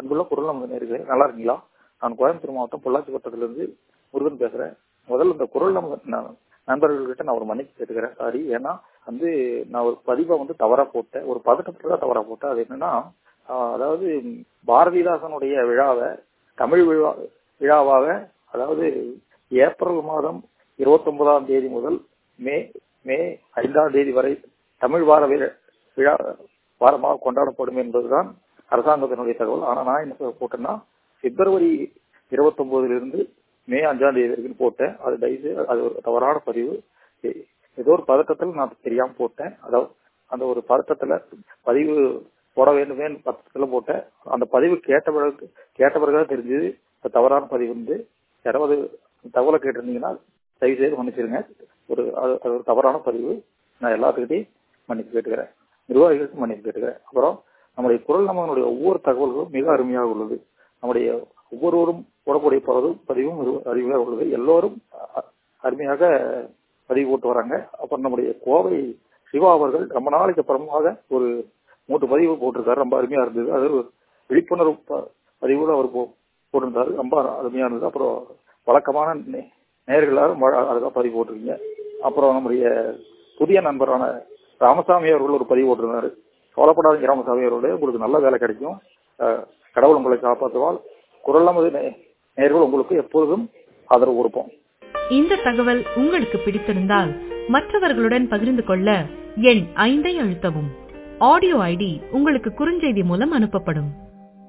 அன்புள்ள குரல் நமது நேர்களே நல்லா இருக்கீங்களா நான் கோயம்புத்தூர் மாவட்டம் பொள்ளாச்சி வட்டத்திலிருந்து முருகன் பேசுறேன் முதல்ல இந்த குரல் நம்ம நான் நண்பர்கள்கிட்ட நான் ஒரு மன்னிப்பு கேட்டுக்கிறேன் சாரி ஏன்னா வந்து நான் ஒரு பதிவை வந்து தவறா போட்டேன் ஒரு பதட்டத்துல தான் தவறா போட்டேன் அது என்னன்னா ஆஹ் அதாவது பாரதிதாசனுடைய விழாவை தமிழ் விழா விழாவாக அதாவது ஏப்ரல் மாதம் இருபத்தி ஒன்பதாம் தேதி முதல் மே மே ஐந்தாம் தேதி வரை தமிழ் வார விழா- விழா வாரமாக கொண்டாடப்படும் என்பதுதான் அரசாங்கத்தினுடைய தகவல் ஆனா நான் என்ன போட்டேன்னா பிப்ரவரி இருபத்தி ஒன்பதுல இருந்து மே அஞ்சாம் தேதி வரைக்கும் போட்டேன் அது தயவுசெய்து அது ஒரு தவறான பதிவு எ- ஏதோ ஒரு பதட்டத்தில் நான் தெரியாம போட்டேன் அதாவது அந்த ஒரு பதட்டத்துல பதிவு போட வேண்டுமே பதட்டத்துல போட்டேன் அந்த பதிவு கேட்ட பிறகு கேட்ட பிறகுதான் தெரிஞ்சது அது தவறான பதிவு வந்து யாராவது தகவலை கேட்டிருந்தீங்கன்னா தயவு செய்து மன்னிச்சிருங்க ஒரு அது அது ஒரு தவறான பதிவு நான் எல்லாத்துக்கிட்டையும் மன்னிப்பு கேட்டுக்கிறேன் நிர்வாகிகளுக்கு மன்னிப்பு கேட்டுக்கிறேன் அப்புறம் நம்முடைய குரல் நம்மளுடைய ஒவ்வொரு தகவல்களும் மிக அருமையாக உள்ளது நம்முடைய ஒவ்வொருவரும் போடக்கூடிய பதிவும் பதிவும் மிக அருமையாக உள்ளது எல்லோரும் அ- அருமையாக பதிவு போட்டு வராங்க அப்புறம் நம்முடைய கோவை சிவா அவர்கள் ரொம்ப நாளைக்கு அப்புறமாக ஒரு மூன்று பதிவு போட்டிருக்காரு ரொம்ப அருமையா இருந்தது அது ஒரு விழிப்புணர்வு ப- பதிவோட அவர் போ- போட்டிருந்தாரு ரொம்ப அருமையா இருந்தது அப்புறம் வழக்கமான நே- நேயர்களாரும் வ- அதுதான் பதிவு போட்டிருக்கீங்க அப்புறம் நம்முடைய புதிய நண்பரான ராமசாமி அவர்கள் ஒரு பதிவு போட்டிருந்தாரு கவலைப்படாதீங்க ராமசாமி அவர்களே உங்களுக்கு நல்ல வேலை கிடைக்கும் அஹ், கடவுள் உங்களை காப்பாற்றுவால் குரல் நமது நே- நேயர்கள் உங்களுக்கு எப்பொழுதும் ஆதரவு கொடுப்போம் இந்த தகவல் உங்களுக்கு பிடித்திருந்தால் மற்றவர்களுடன் பகிர்ந்து கொள்ள எண் ஐந்தை அழுத்தவும் ஆடியோ ஐடி உங்களுக்கு குறுஞ்செய்தி மூலம் அனுப்பப்படும்